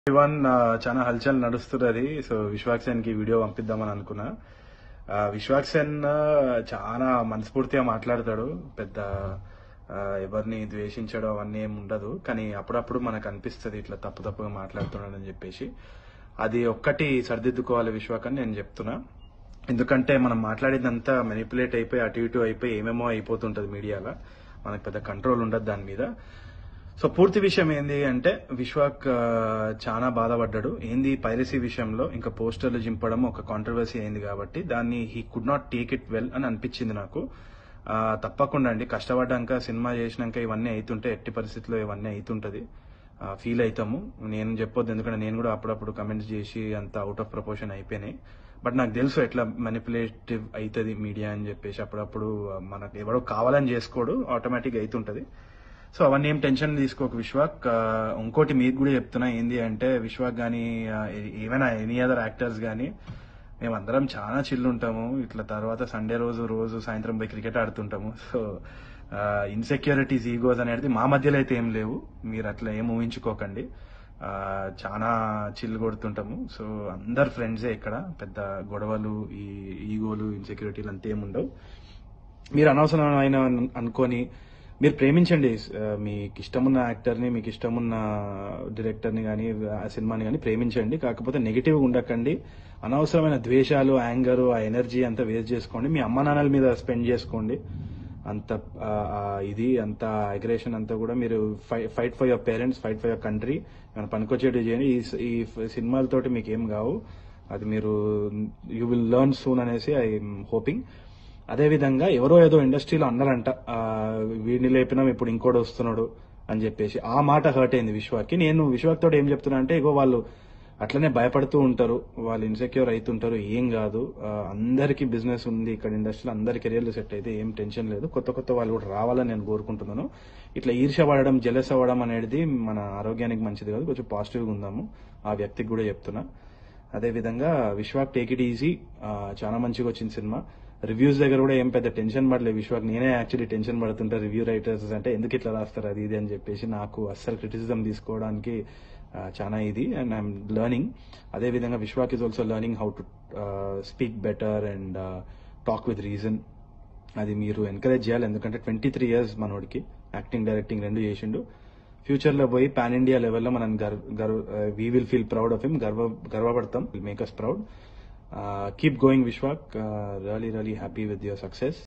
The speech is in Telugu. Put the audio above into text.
వన్ చాలా హల్చల్ నడుస్తున్నది సో విశ్వాక్సేన్ కి వీడియో పంపిద్దామని అనుకున్నా ఆ, విశ్వాక్సేన్ ఆ, చాలా మనస్ఫూర్తిగా మాట్లాడతాడు పెద్ద ఆ, ఎవరిని ద్వేషించడం అవన్నీ ఏమి ఉండదు కానీ అప్పుడప్పుడు మనకు అనిపిస్తుంది ఇట్లా తప్పు తప్పుగా మాట్లాడుతున్నాడని చెప్పేసి అది ఒక్కటి సరిదిద్దుకోవాలి విశ్వాక్ అని నేను చెప్తున్నా ఎందుకంటే మనం మాట్లాడేదంతా మెనిపులేట్ అయిపోయి అటు ఇటు అయిపోయి ఏమేమో అయిపోతుంటది మీడియాలో మనకు పెద్ద కంట్రోల్ ఉండదు దాని మీద సో పూర్తి విషయం ఏంది అంటే విశ్వాక్ ఆ, చాలా బాధపడ్డాడు ఏంది పైరసీ విషయంలో ఇంకా పోస్టర్లు జింపడం ఒక కాంట్రవర్సీ అయింది కాబట్టి దాన్ని he could not take it well అని అనిపించింది నాకు ఆ, తప్పకుండా అండి కష్టపడ్డాక సినిమా చేసినాక ఇవన్నీ అవుతుంటే ఎట్టి పరిస్థితుల్లో ఇవన్నీ అవుతుంటది ఫీల్ అవుతాము నేను చెప్పొద్దు ఎందుకంటే నేను కూడా అప్పుడప్పుడు కమెంట్స్ చేసి అంత అవుట్ ఆఫ్ ప్రపోర్షన్ అయిపోయినాయి బట్ నాకు తెలుసు ఎట్లా మెనిపులేటివ్ అవుతుంది మీడియా అని చెప్పేసి అప్పుడప్పుడు మనకు ఎవడో కావాలని చేసుకోడు ఆటోమేటిక్ అవుతుంటది సో అవన్నీ ఏం టెన్షన్ తీసుకోక విశ్వాక్ ఆ, ఇంకోటి మీకు కూడా చెప్తున్నా ఏంది అంటే విశ్వాక్ కానీ ఏమైనా ఎనీ అదర్ యాక్టర్స్ కానీ మేమందరం చాలా చిల్లు ఉంటాము ఇట్లా తర్వాత సండే రోజు రోజు సాయంత్రం పోయి క్రికెట్ ఆడుతుంటాము సో ఇన్సెక్యూరిటీస్ ఈగోస్ అనేది మా మధ్యలో అయితే ఏం లేవు మీరు అట్లా ఏం ఊహించుకోకండి ఆ, చాలా చిల్లు కొడుతుంటాము సో అందరు ఫ్రెండ్సే ఇక్కడ పెద్ద గొడవలు ఈ ఈగోలు ఇన్సెక్యూరిటీలు అంతా ఏముండవు మీరు అనవసరమైన అనుకొని మీరు ప్రేమించండి ఆ, మీకు ఇష్టమున్న యాక్టర్ని మీకు ఇష్టమున్న డైరెక్టర్ని కానీ ఆ సినిమాని కానీ ప్రేమించండి కాకపోతే నెగిటివ్ ఉండకండి అనవసరమైన ద్వేషాలు యాంగర్ ఆ ఎనర్జీ అంతా వేస్ట్ చేసుకోండి మీ అమ్మ నాన్నల మీద స్పెండ్ చేసుకోండి అంత ఆ, ఆ, ఇది అంత అగ్రేషన్ అంతా కూడా మీరు fight for your parents fight for your country మన పనికొచ్చేటి చేయండి ఈ ఈ సినిమాలతోటి మీకు ఏం కావు అది మీరు యూ విల్ లెర్న్ సూన్ అనేసి ఐఎమ్ హోపింగ్ అదే విధంగా ఎవరో ఏదో ఇండస్ట్రీలో అన్నారంట ఆ, వీడిని లేపినాం ఇప్పుడు ఇంకోటి వస్తున్నాడు అని చెప్పేసి ఆ మాట హర్ట్ అయింది విశ్వాక్కి నేను విశ్వాక్ తోటి ఏం చెప్తున్నా అంటే ఇగో వాళ్ళు అట్లనే భయపడుతూ ఉంటారు వాళ్ళు ఇన్సెక్యూర్ అవుతుంటారు ఏం కాదు ఆ, అందరికీ బిజినెస్ ఉంది ఇక్కడ ఇండస్ట్రీలో అందరి కెరియర్లు సెట్ అయితే ఏం టెన్షన్ లేదు కొత్త కొత్త వాళ్ళు కూడా రావాలని నేను కోరుకుంటున్నాను ఇట్లా ఈర్ష పడడం జెలస్ అవ్వడం అనేది మన ఆరోగ్యానికి మంచిది కాదు కొంచెం పాజిటివ్గా ఉందాము ఆ వ్యక్తికి కూడా చెప్తున్నా అదే విధంగా విశ్వాక్ టేక్ ఇట్ ఈజీ చాలా మంచిగా వచ్చింది సినిమా రివ్యూస్ దగ్గర కూడా ఏం పెద్ద టెన్షన్ పడలేదు విశ్వాక్ నేనే యాక్చువల్లీ టెన్షన్ పడుతుంటా రివ్యూ రైటర్స్ అంటే ఎందుకు ఇట్లా రాస్తారు అది ఇది అని చెప్పేసి నాకు అస్సలు క్రిటిసిజం తీసుకోవడానికి ఆ, చాలా ఇది అండ్ ఐఎమ్ లెర్నింగ్ అదే విధంగా Vishwak is also learning how to speak better and talk with reason అది మీరు ఎంకరేజ్ చేయాలి ఎందుకంటే ట్వంటీ త్రీ ఇయర్స్ మనోడికి యాక్టింగ్ డైరెక్టింగ్ రెండు చేసిండు ఫ్యూచర్ లో పోయి పాన్ ఇండియా లెవెల్లో మనం గర్వ we will feel proud of him గర్వ గర్వపడతాం will make us proud keep going Vishwak really really happy with your success